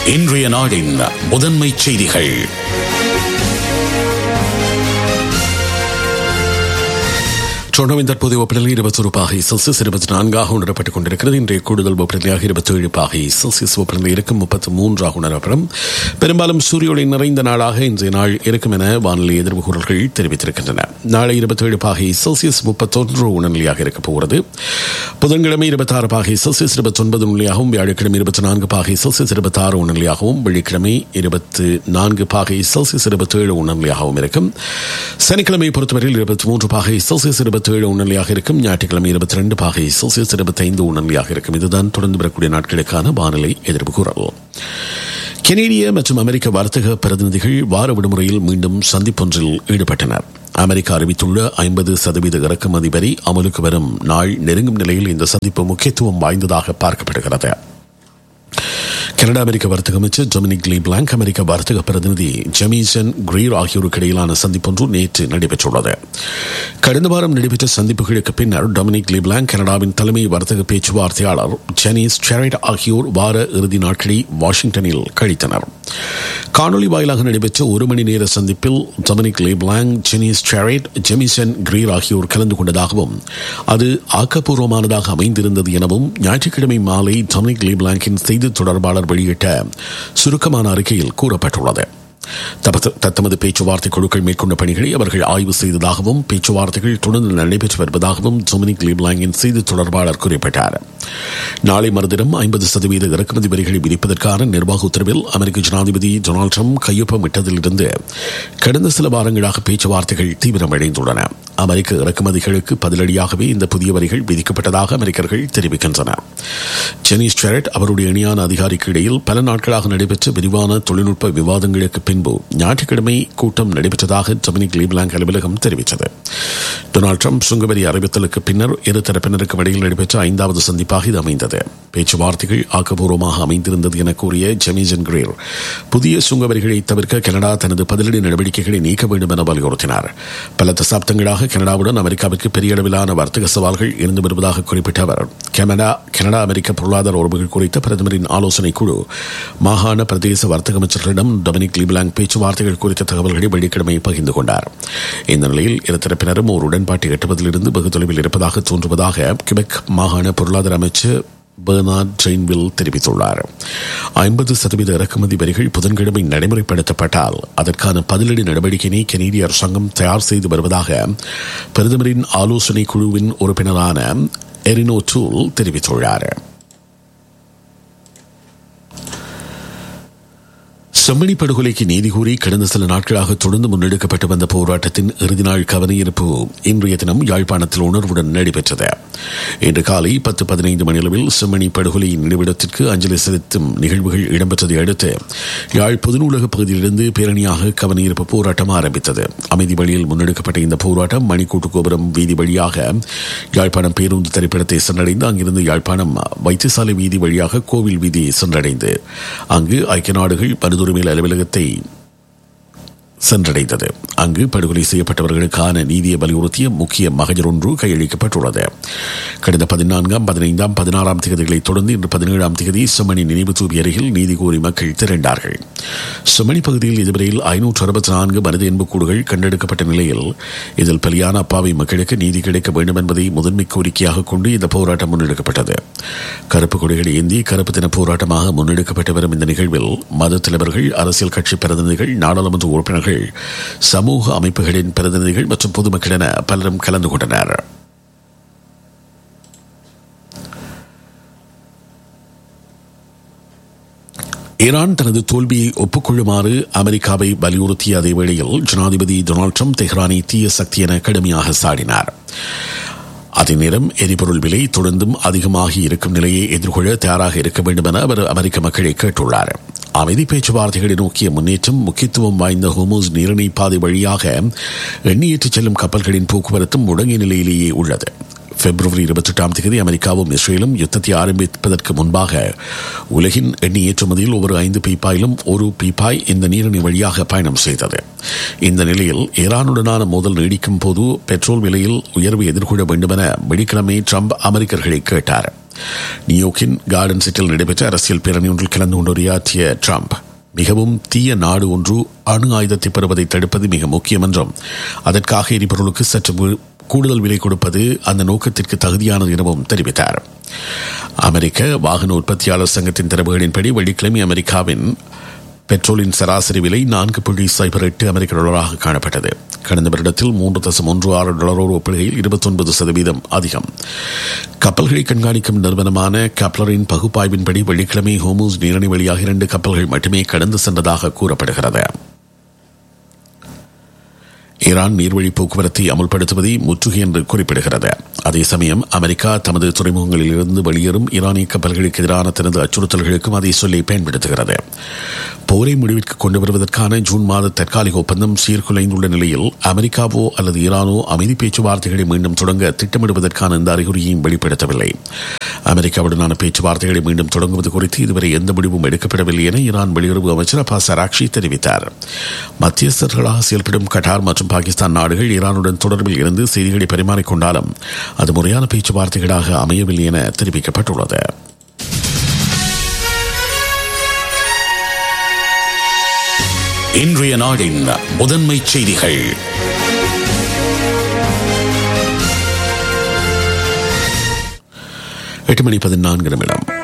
இன்றைய நாடின் முதன்மை செய்திகள் டொரண்டோவின் தற்போதைய வெப்பநிலை இருபத்தொரு பாகை செல்சியஸ் இருபத்தி நான்காக உணரப்பட்டுக் கொண்டிருக்கிறது இன்றைய கூடுதல் வெப்பநிலையாக இருபத்தேழு பாகை செல்சியஸ் வெப்பநிலை இருக்கும் முப்பத்தி மூன்றாக உணரப்படும் பெரும்பாலும் சூரியோட நிறைந்த நாளாக இன்றைய நாள் இருக்கும் என வானிலை எதிர்ப்பு கூறல்கள் தெரிவித்திருக்கின்றன நாளை இருபத்தேழு பாகை செல்சியஸ் முப்பத்தொன்று உணர்நிலையாக இருக்கப் போகிறது புதன்கிழமை இருபத்தாறு பாகை செல்சியஸ் இருபத்தொன்பது உணர்நிலையாகவும் வியாழக்கிழமை இருபத்தி நான்கு பாகை செல்சியஸ் இருபத்தாறு உணர்நிலையாகவும் வெள்ளிக்கிழமை இருபத்தி நான்கு பாகை செல்சியஸ் இருபத்தேழு உணர்நிலையாகவும் இருக்கும் சனிக்கிழமை பொறுத்தவரையில் இருபத்தி மூன்று பாகை செல்சியஸ் இருபத்தி ஏழு உணர்நிலையாக இருக்கும் ஞாயிற்றுக்கிழமை இருபத்தி ரெண்டு பாகை செல்சியஸ் இருபத்தி ஐந்து உணர்நிலையாக இருக்கும் இதுதான் தொடர்ந்து வரக்கூடிய நாட்களுக்கான வானிலை எதிர்ப்பு கூறல் கெனேடிய மற்றும் அமெரிக்க வர்த்தக பிரதிநிதிகள் வார விடுமுறையில் மீண்டும் சந்திப்பொன்றில் ஈடுபட்டனர் அமெரிக்கா அறிவித்துள்ள ஐம்பது சதவீத இறக்குமதி வரி அமலுக்கு வரும் நாள் நெருங்கும் நிலையில் இந்த சந்திப்பு முக்கியத்துவம் வாய்ந்ததாக பார்க்கப்படுகிறது கனடா அமெரிக்க வர்த்தக அமைச்சர் டொமினிக் லீ பிளாங்க் அமெரிக்க வர்த்தக பிரதிநிதி ஜெமிசன் கிரீர் ஆகியோருக்கு இடையிலான சந்திப்பொன்று நேற்று நடைபெற்றுள்ளது கடந்த வாரம் நடைபெற்ற சந்திப்புகளுக்கு பின்னர் டொமினிக் லீ பிளாங்க் கனடாவின் தலைமை வர்த்தக பேச்சுவார்த்தையாளர் ஜெனிஸ் செரட் ஆகியோர் வார இறுதி நாட்களை வாஷிங்டனில் கழித்தனர் காணொலி வாயிலாக நடைபெற்ற ஒரு மணி நேர சந்திப்பில் Dominic LeBlanc Janice Charette Jamieson Greer ஆகியோர் கலந்து கொண்டதாகவும் அது ஆக்கப்பூர்வமானதாக அமைந்திருந்தது எனவும் ஞாயிற்றுக்கிழமை மாலை டொமினிக் லீ பிளாங்கின் செய்தி தொடர்பாளர் வெளியிட்ட சுருக்கமான அறிக்கையில் கூறப்பட்டுள்ளது தத்தமது பேச்சுவார்த்தை குழுக்கள் மேற்கொண்ட பணிகளை அவர்கள் ஆய்வு செய்ததாகவும் பேச்சுவார்த்தைகள் தொடர்ந்து நடைபெற்று வருவதாகவும் டொமினிக் லீப்லாங்கின் செய்தி தொடர்பாளர் குறிப்பிட்டார் நாளை மறுதினம் ஐம்பது சதவீத இறக்குமதி வரிகளை விதிப்பதற்கான நிர்வாக உத்தரவில் அமெரிக்க ஜனாதிபதி டொனால்டு ட்ரம்ப் கையொப்பமிட்டதிலிருந்து கடந்த சில வாரங்களாக பேச்சுவார்த்தைகள் தீவிரமடைந்துள்ளன அமெரிக்க இறக்குமதிகளுக்கு பதிலடியாகவே இந்த புதிய வரிகள் விதிக்கப்பட்டதாக அமெரிக்கர்கள் தெரிவிக்கின்றனர் ஜெனிஸ் செரட் அவருடைய இணையான அதிகாரிக்கு இடையில் பல நாட்களாக நடைபெற்ற விரிவான தொழில்நுட்ப விவாதங்களுக்கு பின்பு ஞாயிற்றுக்கிழமை கூட்டம் நடைபெற்றதாக டொமினிக் லீப்லாங் அலுவலகம் தெரிவித்தது டொனால்டு ட்ரம்ப் சுங்கவரி அறிவித்தலுக்கு பின்னர் இரு தரப்பினருக்கும் இடையில் நடைபெற்ற ஐந்தாவது சந்திப்பாக இது அமைந்தது பேச்சுவார்த்தைகள் ஆக்கப்பூர்வமாக அமைந்திருந்தது என கூறிய ஜெமிசன் கிரேர் புதிய சுங்கவரிகளை தவிர்க்க கனடா தனது பதிலடி நடவடிக்கைகளை நீக்க வேண்டும் என வலியுறுத்தினார் பல தசாப்தங்களாக கனடாவுடன் அமெரிக்காவிற்கு பெரிய அளவிலான வர்த்தக சவால்கள் இருந்து வருவதாக குறிப்பிட்ட அவர் கனடா கனடா அமெரிக்க பொருளாதார உறவுகள் குறித்த பிரதமரின் ஆலோசனை குழு மாகாண பிரதேச வர்த்தக அமைச்சர்களிடம் டொமினிக் லீபிலாங் பேச்சுவார்த்தைகள் குறித்த தகவல்களை வெள்ளிக்கிழமை பகிர்ந்து கொண்டார் இந்த நிலையில் இருதரப்பினரும் ஒரு உடன்பாட்டை எட்டுவதிலிருந்து வெகு தொலைவில் இருப்பதாக தோன்றுவதாக கிபெக் மாகாண பொருளாதார அமைச்சர் பெர்னார்ட் ஜெயின்வில் தெரிவித்துள்ளார் ஐம்பது சதவீத இறக்குமதி வரிகள் புதன்கிழமை நடைமுறைப்படுத்தப்பட்டால் அதற்கான பதிலடி நடவடிக்கையினை கனேடிய அரசாங்கம் தயார் செய்து வருவதாக பிரதமரின் ஆலோசனை குழுவின் உறுப்பினரான எரினோ டூல் தெரிவித்துள்ளார் செம்மணி படுகொலைக்கு நீதி கூறி கடந்த சில நாட்களாக தொடர்ந்து முன்னெடுக்கப்பட்டு வந்த போராட்டத்தின் இறுதி நாள் கவனஈர்ப்பு இன்றைய தினம் யாழ்ப்பாணத்தில் உணர்வுடன் நடைபெற்றது இன்று காலை பத்து பதினைந்து மணியளவில் செம்மணி படுகொலையின் நினைவிடத்திற்கு அஞ்சலி செலுத்தும் நிகழ்வுகள் இடம்பெற்றதை அடுத்து யாழ் பொதுநூலக பகுதியிலிருந்து பேரணியாக கவனஈர்ப்பு போராட்டம் ஆரம்பித்தது அமைதி வழியில் முன்னெடுக்கப்பட்ட இந்த போராட்டம் மணிக்கூட்டு கோபுரம் வீதி வழியாக யாழ்ப்பாணம் பேருந்து திரைப்படத்தை சென்றடைந்து அங்கிருந்து யாழ்ப்பாணம் வைத்தியசாலை வீதி வழியாக கோவில் வீதியை சென்றடைந்து அங்கு ஐக்கிய நாடுகள் மனித உரிமைகள் அலுவலகத்தை சென்றடைந்தது அங்கு படுகொலை செய்யப்பட்டவர்களுக்கான நீதியை வலியுறுத்திய முக்கிய மகஜர் ஒன்று கையளிக்கப்பட்டுள்ளது கடந்த பதினான்காம் பதினைந்தாம் பதினாறாம் தேதிகளை தொடர்ந்து இன்று பதினேழாம் தேதி செம்மணி நினைவு தூவி அருகில் நீதி கோரி மக்கள் திரண்டார்கள் செம்மணி பகுதியில் இதுவரையில் ஐநூற்று அறுபத்தி நான்கு மனித எண்புக்கூடுகள் கண்டெடுக்கப்பட்ட நிலையில் இதில் பலியான அப்பாவி மக்களுக்கு நீதி கிடைக்க வேண்டும் என்பதை முதன்மை கோரிக்கையாக கொண்டு இந்த போராட்டம் முன்னெடுக்கப்பட்டது கருப்பு கொடிகளை ஏந்தி கருப்பு தின போராட்டமாக முன்னெடுக்கப்பட்டு வரும் இந்த நிகழ்வில் மத தலைவர்கள் அரசியல் கட்சி பிரதிநிதிகள் நாடாளுமன்ற உறுப்பினர்கள் சமூக அமைப்புகளின் பிரதிநிதிகள் மற்றும் பொதுமக்கள் என பலரும் கலந்து கொண்டனர் ஈரான் தனது தோல்வியை ஒப்புக்கொள்ளுமாறு அமெரிக்காவை வலியுறுத்திய அதே வேளையில் ஜனாதிபதி டொனால்டு ட்ரம்ப் தெஹ்ரானை தீய சக்தி என கடுமையாக சாடினார் அதே நேரம் எரிபொருள் விலை தொடர்ந்தும் அதிகமாகி இருக்கும் நிலையை எதிர்கொள்ள தயாராக இருக்க வேண்டும் என அவர் அமெரிக்க மக்களை கேட்டுள்ளார் அமைதி பேச்சுவார்த்தைகளை நோக்கிய முன்னேற்றம் முக்கியத்துவம் வாய்ந்த ஹோமோஸ் நீரிணை பாதை வழியாக எண்ணெயேற்றிச் செல்லும் கப்பல்களின் போக்குவரத்தும் முடங்கிய நிலையிலேயே உள்ளது பிப்ரவரி இருபத்தி எட்டாம் தேதி அமெரிக்காவும் இஸ்ரேலும் யுத்தத்தை ஆரம்பிப்பதற்கு முன்பாக உலகின் எண்ணெய் ஏற்றுமதியில் ஒவ்வொரு ஐந்து பீப்பாயிலும் ஒரு பீப்பாய் இந்த நீரிணை வழியாக பயணம் செய்தது இந்த நிலையில் ஈரானுடனான மோதல் நீடிக்கும் போது பெட்ரோல் விலையில் உயர்வை எதிர்கொள்ள வேண்டும் என வெள்ளிக்கிழமை ட்ரம்ப் அமெரிக்கர்களை கேட்டார் நியூயோர்க்கின் கார்டன் சிட்டில் நடைபெற்ற அரசியல் பேரணி ஒன்றில் கலந்து கொண்டு உரையாற்றிய ட்ரம்ப் மிகவும் தீய நாடு ஒன்று அணு ஆயுதத்தை பெறுவதை தடுப்பது மிக முக்கியம் என்றும் அதற்காக எரிபொருளுக்கு சற்று கூடுதல் விலை கொடுப்பது அந்த நோக்கத்திற்கு தகுதியானது எனவும் தெரிவித்தார் அமெரிக்க வாகன உற்பத்தியாளர் சங்கத்தின் தரவுகளின்படி வெள்ளிக்கிழமை அமெரிக்காவின் பெட்ரோலின் சராசரி விலை நான்கு புள்ளி சைபர் எட்டு அமெரிக்க டாலராக காணப்பட்டது கடந்த வருடத்தில் மூன்று தசம் ஒன்று ஆறு டாலரோடு ஒப்பிடுகையில் இருபத்தொன்பது சதவீதம் அதிகம் கப்பல்களை கண்காணிக்கும் நிறுவனமான கப்லரின் பகுப்பாய்வின்படி வெள்ளிக்கிழமை ஹோமூஸ் நீரணி வழியாக இரண்டு கப்பல்கள் மட்டுமே கடந்து சென்றதாக கூறப்படுகிறது ஈரான் நீர்வழி போக்குவரத்தை அமுல்படுத்துவதை முற்றுகை என்று குறிப்பிடுகிறது அதே சமயம் அமெரிக்கா தமது துறைமுகங்களில் இருந்து வெளியேறும் ஈரானிய கப்பல்களுக்கு எதிரான தனது அச்சுறுத்தல்களுக்கும் அதே சொல்லை பயன்படுத்துகிறது போரை முடிவிற்கு கொண்டு வருவதற்கான ஜூன் மாத தற்காலிக ஒப்பந்தம் சீர்குலைந்துள்ள நிலையில் அமெரிக்காவோ அல்லது ஈரானோ அமைதி பேச்சுவார்த்தைகளை மீண்டும் தொடங்க திட்டமிடுவதற்கான இந்த அறிகுறியையும் வெளிப்படுத்தவில்லை அமெரிக்காவுடனான பேச்சுவார்த்தைகளை மீண்டும் தொடங்குவது குறித்து இதுவரை எந்த முடிவும் எடுக்கப்படவில்லை என ஈரான் வெளியுறவு அமைச்சர் அப்பாஸ் அராக்ஷி தெரிவித்தார் மத்தியஸ்தர்களாக செயல்படும் கட்டார் மற்றும் பாகிஸ்தான் நாடுகள் ஈரானுடன் தொடர்பில் இருந்து செய்திகளை பரிமாறிக்கொண்டாலும் அது முறையான பேச்சுவார்த்தைகளாக அமையவில்லை என தெரிவிக்கப்பட்டுள்ளது இன்றைய நாடின் முதன்மை செய்திகள் எட்டு மணி பதினான்கு நிமிடம்